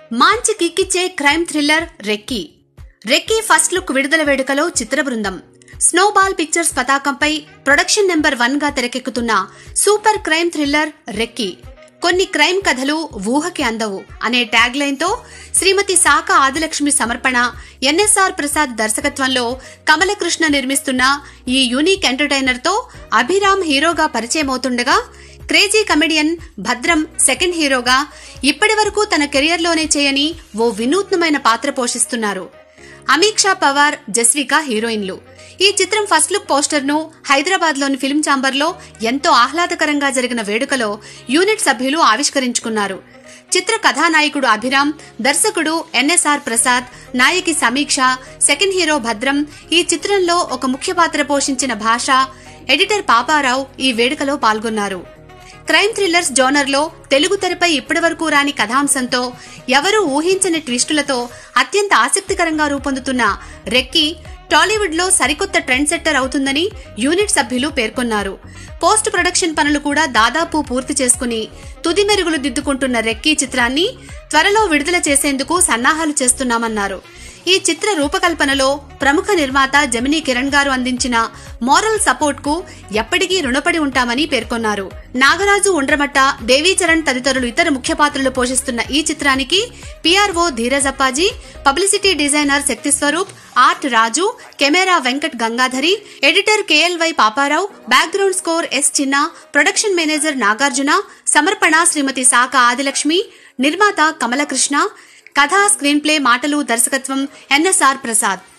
మాంచి కిక్కిచ్చే crime thriller Rekki Rekki first look విడుదల వేడుకలో చిత్ర బృందం స్నోబాల్ పిక్చర్స్ పతాకంపై ప్రొడక్షన్ నెంబర్ వన్ గా తెరకెక్కుతున్న సూపర్ క్రైమ్ థ్రిల్లర్ రెక్కీ కొన్ని క్రైమ్ కథలు ఊహకి అందవు అనే ట్యాగ్ లైన్ తో శ్రీమతి సాక ఆదిలక్ష్మి సమర్పణ ఎన్ఎస్ఆర్ ప్రసాద్ దర్శకత్వంలో కమలకృష్ణ నిర్మిస్తున్న ఈ యూనిక్ ఎంటర్టైనర్ తో అభిరామ్ హీరోగా పరిచయమవుతుండగా క్రేజీ కమెడియన్ భద్రం సెకండ్ హీరోగా ఇప్పటివరకు తన కెరియర్లోనే చేయని ఓ వినూత్నమైన పాత్ర పోషిస్తున్నారు అమీక్షా పవార్ జస్విక హీరోయిన్లు ఈ చిత్రం ఫస్ట్ లుక్ పోస్టర్ ను హైదరాబాద్ లోని ఫిల్మ్ ఛాంబర్ లో ఎంతో ఆహ్లాదకరంగా జరిగిన వేడుకలో యూనిట్ సభ్యులు ఆవిష్కరించుకున్నారు చిత్ర కథానాయకుడు అభిరామ్ దర్శకుడు ఎన్ఎస్ఆర్ ప్రసాద్ నాయకి సమీక్ష సెకండ్ హీరో భద్రం ఈ చిత్రంలో ఒక ముఖ్య పాత్ర పోషించిన భాష ఎడిటర్ పాపారావు ఈ వేడుకలో పాల్గొన్నారు క్రైమ్ థ్రిల్లర్స్ జోనర్ లో తెలుగు తెరపై ఇప్పటివరకు రాని కథాంశంతో ఎవరూ ఊహించని ట్విస్టులతో అత్యంత ఆసక్తికరంగా రూపొందుతున్న రెక్కీ టాలీవుడ్ లో సరికొత్త ట్రెండ్ సెట్టర్ అవుతుందని యూనిట్ సభ్యులు పేర్కొన్నారు పోస్ట్ ప్రొడక్షన్ పనులు కూడా దాదాపు పూర్తి చేసుకుని తుది మెరుగులు దిద్దుకుంటున్న రెక్కీ చిత్రాన్ని త్వరలో విడుదల చేసేందుకు సన్నాహాలు చేస్తున్నామన్నారు ఈ చిత్ర రూపకల్పనలో ప్రముఖ నిర్మాత జమినీ కిరణ్ గారు అందించిన మోరల్ సపోర్ట్ కు ఎప్పటికీ రుణపడి ఉంటామని పేర్కొన్నారు నాగరాజు ఉండ్రమట్ట దేవీచరణ్ తదితరులు ఇతర ముఖ్య పాత్రలు పోషిస్తున్న ఈ చిత్రానికి PRO Dheeraj Appaji publicity designer Shakti Swaroop art Raju camera Venkat Gangadhari editor KLY Paparao background score S Chinna production manager Nagarjuna సమర్పణ శ్రీమతి సాక ఆదిలక్ష్మి నిర్మాత కమలకృష్ణ కథ స్క్రీన్ ప్లే మాటలు దర్శకత్వం ఎన్ఎస్ఆర్ ప్రసాద్